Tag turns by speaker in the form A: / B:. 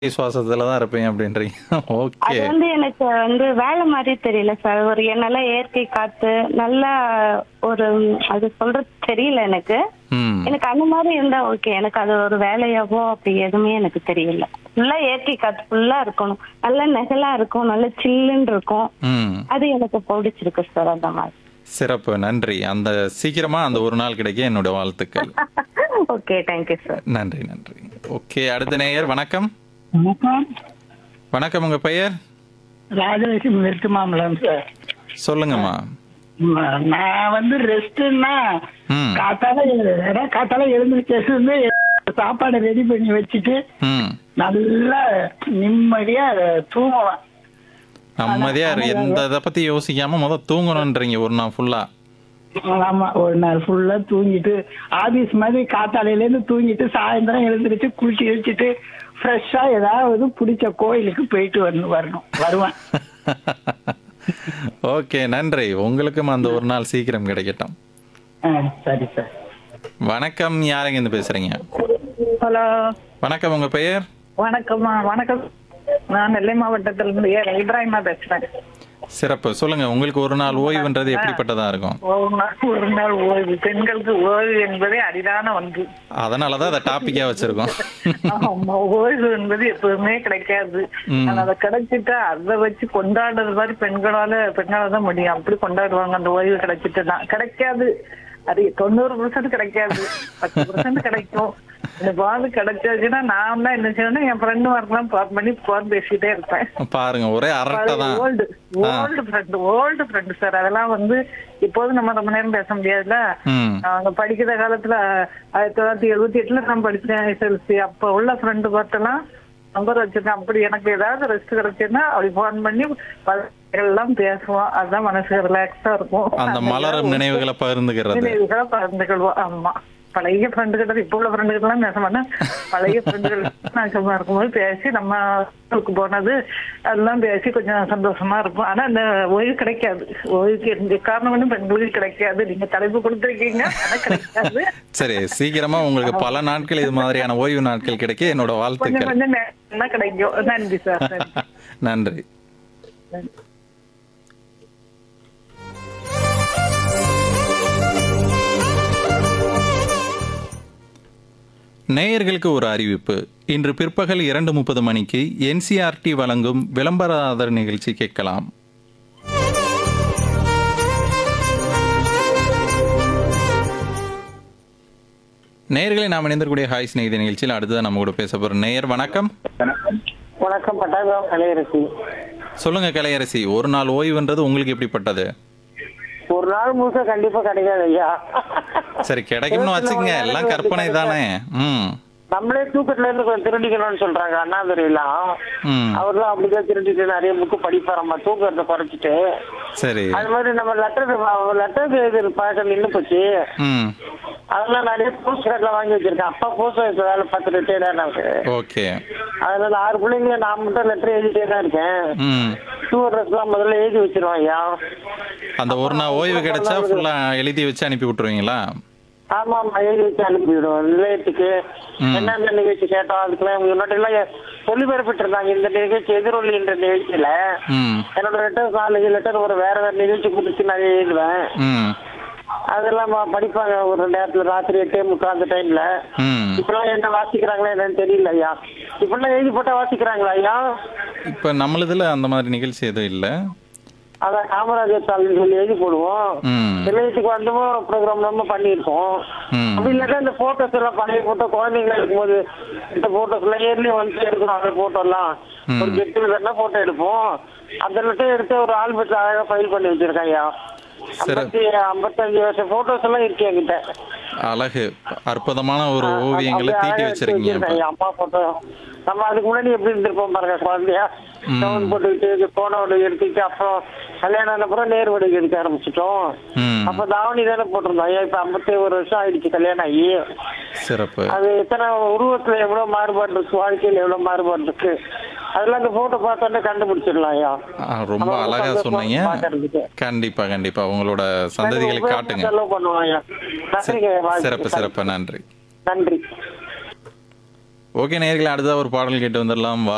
A: சுவாசத்துல தான் இருப்பேன் அப்படின்றீங்க ஓகே
B: அது வந்து எனக்கு வந்து வேலை மாதிரி தெரியல சார் ஒரு நல்லா இயற்கை காத்து நல்லா ஒரு அது சொல்றது தெரியல எனக்கு
A: ம்
B: எனக்கு அந்த மாதிரி இருந்தா ஓகே எனக்கு அது ஒரு வேலையாவோ அப்படி எதுவுமே எனக்கு தெரியல ஃபுல்லா இயற்கை காத்து ஃபுல்லா இருக்கணும் நல்ல நெகலா இருக்கும் நல்ல சில்லுன்னு இருக்கும்
A: ம்
B: அது எனக்கு பிடிச்சிருக்கு சார் அந்த மாதிரி
A: சிறப்பு நன்றி அந்த சீக்கிரமா அந்த ஒரு நாள் கிடைக்க என்னோட வாழ்த்துக்கள்
B: ஓகே தேங்க்யூ சார்
A: நன்றி நன்றி ஓகே அடுத்த நேயர் வணக்கம்
C: வணக்கம்
A: வணக்கம் உங்க பெயர்
C: ராஜலட்சுமி வெட்டு மாம்பழம் சார்
A: சொல்லுங்கம்மா
C: ம- நான் வந்து ரெஸ்ட்னா
A: ம்
C: காத்தால அதாவது காத்தால எழுந்திரிச்சு வந்து சாப்பாடு ரெடி பண்ணி வச்சுட்டு
A: ம்
C: நல்லா நிம்மதியா தூங்கலாம்
A: நம்மதியா இரு. எந்த இதை பத்தி யோசிக்காம முத தூங்கணுன்றீங்க ஒரு நாள் ஃபுல்லா
C: ஆமா ஒரு நாள் ஃபுல்லா தூங்கிட்டு ஆபீஸ் மாதிரி காத்தாலையில இருந்து தூங்கிட்டு சாயந்தரம் எழுந்திரிச்சு குளிச்சு வச்சுட்டு ஃப்ரெஷ்ஷா ஏதாவது பிடிச்ச கோயிலுக்கு போயிட்டு வரணும் வரணும் வருவேன்
A: ஓகே நன்றி உங்களுக்கும் அந்த ஒரு நாள் சீக்கிரம் கிடைக்கட்டும்
C: ஆ, சரி சார்
A: வணக்கம் யாருங்க இருந்து பேசுறீங்க
D: ஹலோ
A: வணக்கம் உங்க பெயர்
D: வணக்கம்மா வணக்கம் நான் நெல்லை மாவட்டத்திலிருந்து ஏ இப்ராஹிமா பேசுறேன்
A: சிறப்பு சொல்லுங்க உங்களுக்கு ஒரு நாள் ஓய்வுன்றது எப்படிப்பட்டதா இருக்கும்
D: ஒரு நாள் ஒரு நாள் ஓய்வு பெண்களுக்கு ஓய்வு என்பதே அரிதான ஒன்று
A: அதனாலதான் அதை டாபிக்கா வச்சிருக்கோம்
D: ஆமா ஓய்வு என்பது எப்பவுமே கிடைக்காது
A: ம்.
D: ஆனா அதை கிடைச்சிட்டா அதை வச்சு கொண்டாடுறது மாதிரி பெண்களால பெண்களால தான் முடியும் அப்படி கொண்டாடுவாங்க அந்த ஓய்வு கிடைச்சிட்டுனா கிடைக்காது அது தொண்ணூறு பர்சன்ட் கிடைக்காது பத்து பர்சன்ட் கிடைக்கும் எனக்காவது கிடைச்சாச்சுன்னா நான் தான் என்ன செய்யணும் என் ஃப்ரெண்டு மார்க்கெல்லாம் ஃபோன் பண்ணி ஃபோன் பேசிட்டே இருப்பேன்
A: பாருங்க ஒரே அரட்டை தான்
D: old old friend old friend sir அதெல்லாம் வந்து இப்போது நம்ம ரொம்ப நேரம் பேச முடியாதுல்ல
A: ம்
D: அவங்க படிக்கிற காலத்துல ஆயிரத்தி தொள்ளாயிரத்தி எழுபத்தி எட்டுல நான் படிச்சேன் எஸ்எல்சி அப்ப உள்ள ஃப்ரெண்டு பார்த்தெல்லாம் நம்பர் வச்சிருக்கேன் அப்படி எனக்கு ஏதாவது ரெஸ்ட் கிடைச்சுன்னா அப்படி ஃபோன் பண்ணி பல எல்லாம் பேசுவோம் அதுதான் மனசு ரிலாக்ஸா இருக்கும்
A: அந்த மலரும் நினைவுகளை பகிர்ந்துக்கிறது
D: நினைவுகளை பகிர்ந்துக்கொள்வோம் ஆமா பழைய ஃப்ரெண்டுகிட்ட இப்ப உள்ள ஃப்ரெண்டுகிட்ட எல்லாம் பேச மாட்டேன் பழைய ஃப்ரெண்டுகள் நான் சும்மா இருக்கும்போது பேசி நம்ம ஊருக்கு போனது அதெல்லாம் பேசி கொஞ்சம் சந்தோஷமா இருக்கும் ஆனா அந்த ஓய்வு கிடைக்காது ஓய்வுக்கு எந்த காரணம் ஒண்ணும் பெண்களுக்கு கிடைக்காது நீங்க தலைப்பு கொடுத்துருக்கீங்க ஆனா கிடைக்காது
A: சரி சீக்கிரமா உங்களுக்கு பல நாட்கள் இது மாதிரியான ஓய்வு நாட்கள் கிடைக்க என்னோட
D: கொஞ்சம்
A: வாழ்த்துக்கள்
D: கொஞ்சம் நேரம் தான் கிடைக்கும் நன்றி சார் நன்றி
A: நன்றி நேயர்களுக்கு ஒரு அறிவிப்பு இன்று பிற்பகல் இரண்டு முப்பது மணிக்கு என்சிஆர்டி வழங்கும் விளம்பர நிகழ்ச்சி கேட்கலாம் நேயர்களை நாம் இணைந்திருக்கக்கூடிய ஹாய் ஸ்நேகிதி நிகழ்ச்சியில் அடுத்ததான் நம்ம கூட பேச போறோம் நேயர் வணக்கம்
E: வணக்கம் பட்டாபுரம் கலையரசி
A: சொல்லுங்க கலையரசி ஒரு நாள் ஓய்வுன்றது உங்களுக்கு எப்படிப்பட்டது
E: ஒரு நாள் முழுக்க கண்டிப்பா கிடைக்காது ஐயா
A: சரி கிடைக்கும்னு வச்சுக்கங்க எல்லாம் கற்பனை தானே ம்
E: நம்மளே தூக்கத்துல இருந்து கொஞ்சம் திருடிக்கணும்னு சொல்றாங்க அண்ணாதுரையெல்லாம்
A: ம்
E: அவர்லாம் அப்படிதான் திருடிட்டு நிறைய புக்கு படிப்பாரம்மா தூக்கத்தை குறைச்சிட்டு
A: சரி
E: அது மாதிரி நம்ம லெட்டர் லெட்டர் எழுதுற பழக்கம் நின்று போச்சு
A: ம்
E: அதெல்லாம் நிறைய போஸ்ட் கார்ட்லாம் வாங்கி வச்சிருக்கேன் அப்பா போஸ்ட் ஆஃபீஸ் வேலை பார்த்து ரிட்டையர்டா நமக்கு
A: ஓகே
E: அதனால ஆறு பிள்ளைங்க நான் மட்டும் லெட்டர் எழுதிட்டே தான் இருக்கேன்
A: ம்
E: டூ அட்ரஸ்லாம் முதல்ல எழுதி வச்சிருவோம் ஐயா
A: அந்த ஒரு நாள் ஓய்வு கிடைச்சா ஃபுல்லா எழுதி வச்சு அனுப்பி விட்டுருவீங்களா
E: ஆமா ஆமா எழுதி வச்சு அனுப்பிவிடுவோம் நிலையத்துக்கு
A: ம்.
E: என்னென்ன நிகழ்ச்சி கேட்டோம் அதுக்கெல்லாம் முன்னாடி எல்லாம் ஒளிபரப்பிட்டு இருந்தாங்க இந்த நிகழ்ச்சி எதிரொலி என்ற நிகழ்ச்சியில
A: ம்
E: என்னோட லெட்டர் நாலஞ்சு லெட்டர் ஒரு வேற வேற நிகழ்ச்சி கொடுத்து நான் எழுதுவேன்
A: ம்
E: அதெல்லாம் ம- படிப்பாங்க ஒரு நேரத்துல ராத்திரி எட்டே முக்கால் அந்த டைம்ல
A: ம்
E: இப்பெல்லாம் என்ன வாசிக்கிறாங்களா என்னன்னு தெரியல ஐயா இப்பெல்லாம் எழுதி போட்டா வாசிக்கிறாங்களா ஐயா
A: இப்போ நம்மளதுல அந்த மாதிரி நிகழ்ச்சி எதுவும் இல்லை
E: அதான் காமராஜர் தாள்னு சொல்லி எழுதி போடுவோம்
A: ம்
E: நிலையத்துக்கு வந்தும் ப்ரோக்ராம் நம்ம பண்ணியிருக்கோம்
A: ம்
E: அப்படி இல்லாட்டா இந்த போட்டோஸ் எல்லாம் பழைய போட்டோ குழந்தைங்க இருக்கும்போது இந்த போட்டோஸ் எல்லாம் இயர்லி வந்து எடுக்கணும் அந்த போட்டோ எல்லாம்
A: ம்.
E: ஒரு கெட்டு விதர்னா போட்டோ எடுப்போம் அந்த லெட்டர் எடுத்து ஒரு ஆல்பத்தில் அழகா ஃபைல் பண்ணி வச்சிருக்கேன் ஐயா
A: சரி.
E: ஐம்பத்தி ஐம்பத்தஞ்சு வருஷம் போட்டோஸ் எல்லாம் இருக்கு என்கிட்ட
A: அழகு அற்புதமான ஒரு ஓவியங்களை
E: அப்படியே
A: தீட்டி
E: அழகா எடுத்து
A: வச்சிருக்கீங்க
E: வச்சிருக்கேன்
A: இப்ப.
E: ஐயா, அம்மா போட்டோ நம்ம அதுக்கு முன்னாடி எப்படி இருந்திருப்போம் பாருங்க குழந்தையா டவுன் போட்டுக்கிட்டு போனோட எடுத்துக்கிட்டு அப்புறம் கல்யாணம் ஆன அப்புறம் நேர் வடிக்கு எடுக்க ஆரம்பிச்சிட்டோம்
A: ம்
E: அப்ப தாவணி தானே போட்டிருந்தோம் ஐயா இப்ப ஐம்பத்தி ஒரு வருஷம் ஆயிடுச்சு கல்யாணம் ஆகி
A: சிறப்பு
E: அது எத்தனை உருவத்துல எவ்வளவு மாறுபாடு இருக்கு வாழ்க்கையில எவ்வளவு மாறுபாடு இருக்கு அதெல்லாம் அந்த போட்டோ பார்த்தோன்னே கண்டுபிடிச்சிடலாம் ஐயா
A: ஆ, ரொம்ப
E: ஆமா,
A: அழகா
E: ரொம்ப
A: சொன்னீங்க
E: பார்க்கறதுக்கு.
A: கண்டிப்பா கண்டிப்பா உங்களோட சந்ததிகளை காட்டுங்க
E: செலவு பண்ணுவோம் ஐயா நன்றிங்க வாழ்த்துக்கள்.
A: சிறப்பு சிறப்பு நன்றி
E: நன்றி
A: ஓகே நேயர்களே அடுத்த ஒரு பாடல் கேட்டு வந்துடலாம்